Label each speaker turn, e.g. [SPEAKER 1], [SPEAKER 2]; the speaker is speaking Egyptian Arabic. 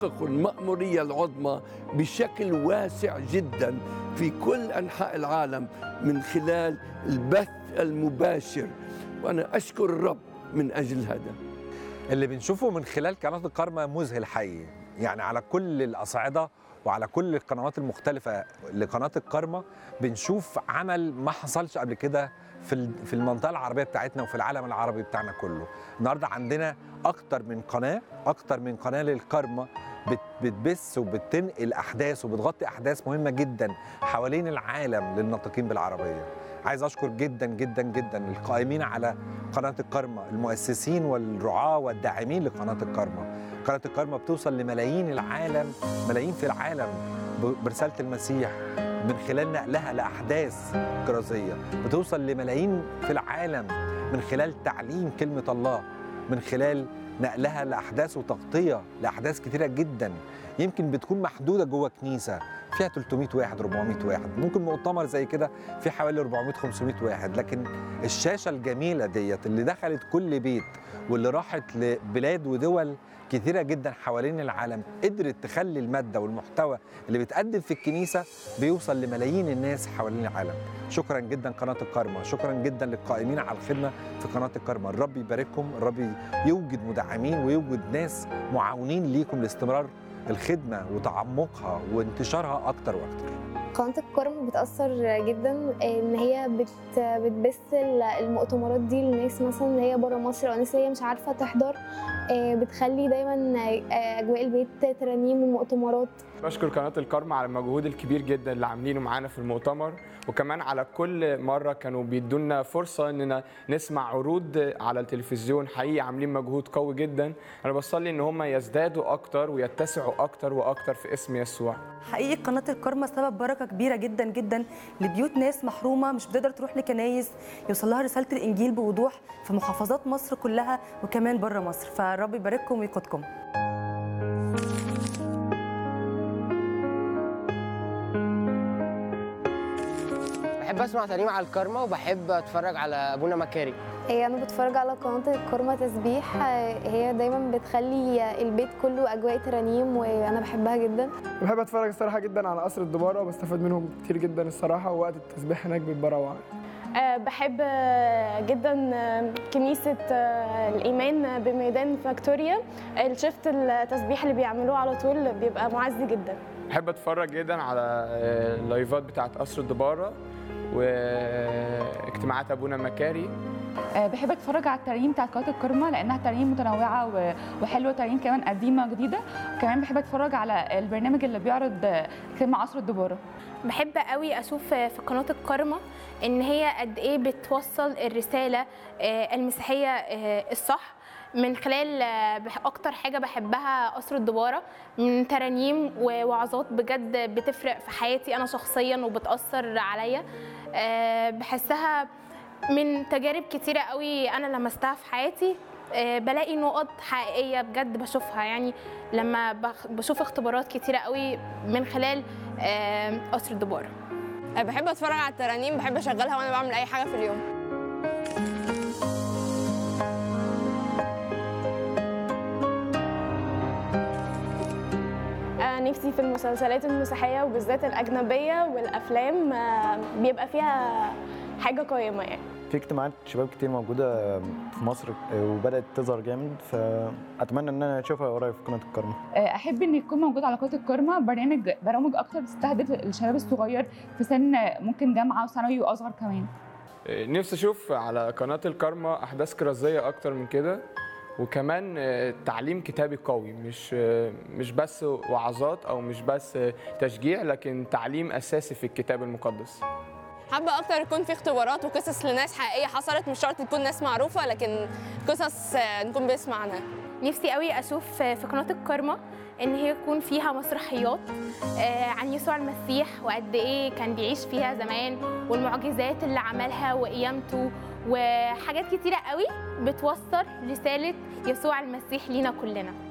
[SPEAKER 1] المأمورية العظمى بشكل واسع جدا في كل أنحاء العالم من خلال البث المباشر وأنا أشكر الرب من أجل هذا
[SPEAKER 2] اللي بنشوفه من خلال قناة الكارما مذهل حقيقي يعني على كل الأصعدة وعلى كل القنوات المختلفة لقناة الكارما بنشوف عمل ما حصلش قبل كده في ال- في المنطقة العربية بتاعتنا وفي العالم العربي بتاعنا كله النهاردة عندنا أكتر من قناة أكتر من قناة للكارما بت- بتبث وبتنقل أحداث وبتغطي أحداث مهمة جدا حوالين العالم للناطقين بالعربية عايز أشكر جدا جدا جدا القائمين على قناة الكارما المؤسسين والرعاة والداعمين لقناة الكارما قناة الكارما بتوصل لملايين العالم ملايين في العالم ب- برسالة المسيح من خلال نقلها لأحداث كرازية بتوصل لملايين في العالم من خلال تعليم كلمة الله من خلال نقلها لأحداث وتغطية لأحداث كتيرة جدا يمكن بتكون محدودة جوه كنيسة فيها 300 واحد 400 واحد ممكن مؤتمر زي كده في حوالي 400 500 واحد لكن الشاشة الجميلة ديت اللي دخلت كل بيت واللي راحت لبلاد ودول كثيرة جدا حوالين العالم قدرت تخلي المادة والمحتوى اللي بيتقدم في الكنيسة بيوصل لملايين الناس حوالين العالم شكرا جدا قناة الكارما شكرا جدا للقائمين على الخدمة في قناة الكارما الرب يبارككم الرب يوجد مدعمين ويوجد ناس معاونين ليكم لاستمرار الخدمة وتعمقها وانتشارها أكتر وأكتر
[SPEAKER 3] قناة الكرم بتأثر جدا إن هي بت بتبث ال- المؤتمرات دي للناس مثلا اللي هي بره مصر أو الناس اللي هي مش عارفة تحضر آه، بتخلي دايما آه، أجواء البيت ترانيم ومؤتمرات
[SPEAKER 4] بشكر قناة الكارما على المجهود الكبير جدا اللي عاملينه معانا في المؤتمر وكمان على كل مرة كانوا بيدونا فرصة اننا نسمع عروض على التلفزيون حقيقي عاملين مجهود قوي جدا انا بصلي ان هم يزدادوا اكتر ويتسعوا اكتر واكتر في اسم يسوع
[SPEAKER 5] حقيقي قناة الكرمة سبب بركة كبيرة جدا جدا لبيوت ناس محرومة مش بتقدر تروح لكنايس يوصل لها رسالة الإنجيل بوضوح في محافظات مصر كلها وكمان بره مصر فالرب يبارككم ويقودكم
[SPEAKER 6] بحب اسمع ترنيم على الكارما وبحب اتفرج على ابونا مكاري
[SPEAKER 3] آه، أنا بتفرج على قناة الكرمة تسبيح آه، هي دايما بتخلي البيت كله أجواء ترانيم وأنا بحبها جدا
[SPEAKER 7] بحب اتفرج الصراحه جدا على قصر الدباره وبستفاد منهم كتير جدا الصراحه ووقت التسبيح هناك بيبقى روعه
[SPEAKER 8] آه، بحب آه، جدا آه، كنيسة آه، الإيمان بميدان فاكتوريا الشفت التسبيح اللي بيعملوه على طول بيبقى معزي جدا
[SPEAKER 4] بحب اتفرج جدا على آه، اللايفات بتاعت قصر الدبارة واجتماعات ابونا مكاري
[SPEAKER 9] آه، بحب اتفرج على الترانيم بتاعت قناه الكرمه لانها ترانيم متنوعه و- وحلوه ترانيم كمان قديمه جديده وكمان بحب اتفرج على البرنامج اللي بيعرض آه، خدمه عصر الدباره
[SPEAKER 10] بحب قوي اشوف في قناه الكرمه ان هي قد ايه بتوصل الرساله آه، المسيحيه آه، الصح من خلال آه، بح- اكتر حاجه بحبها قصر الدباره من ترانيم ووعظات بجد بتفرق في حياتي انا شخصيا وبتاثر عليا آه، بحسها من تجارب كتيره قوي انا لمستها في حياتي آه، بلاقي نقط حقيقيه بجد بشوفها يعني لما بخ- بشوف اختبارات كتيره قوي من خلال آه، قصر الدباره
[SPEAKER 11] بحب اتفرج على الترانيم بحب اشغلها وانا بعمل اي حاجه في اليوم
[SPEAKER 8] آه، نفسي في المسلسلات المسيحية وبالذات الأجنبية والأفلام آه، بيبقى فيها حاجة قيمة يعني
[SPEAKER 12] في اجتماعات شباب كتير موجودة في مصر وبدأت تظهر جامد فأتمنى إن أنا أشوفها قريب في قناة الكرمة
[SPEAKER 9] آه، احب ان يكون موجود على قناه الكرمه برنامج برامج اكتر بتستهدف الشباب الصغير في سن ممكن جامعه وثانوي واصغر كمان
[SPEAKER 4] آه، نفسي اشوف على قناه الكارما احداث كرازيه اكتر من كده وكمان آه، تعليم كتابي قوي مش آه، مش بس وعظات او مش بس آه، تشجيع لكن تعليم اساسي في الكتاب المقدس
[SPEAKER 11] حابه اكتر يكون في اختبارات وقصص لناس حقيقيه حصلت مش شرط تكون ناس معروفه لكن قصص آه، نكون بنسمع عنها
[SPEAKER 10] نفسي قوي اشوف في قناه الكرمه ان هي يكون فيها مسرحيات آه، عن يسوع المسيح وقد ايه كان بيعيش فيها زمان والمعجزات اللي عملها وقيامته وحاجات كتيره قوي بتوصل رساله يسوع المسيح لينا كلنا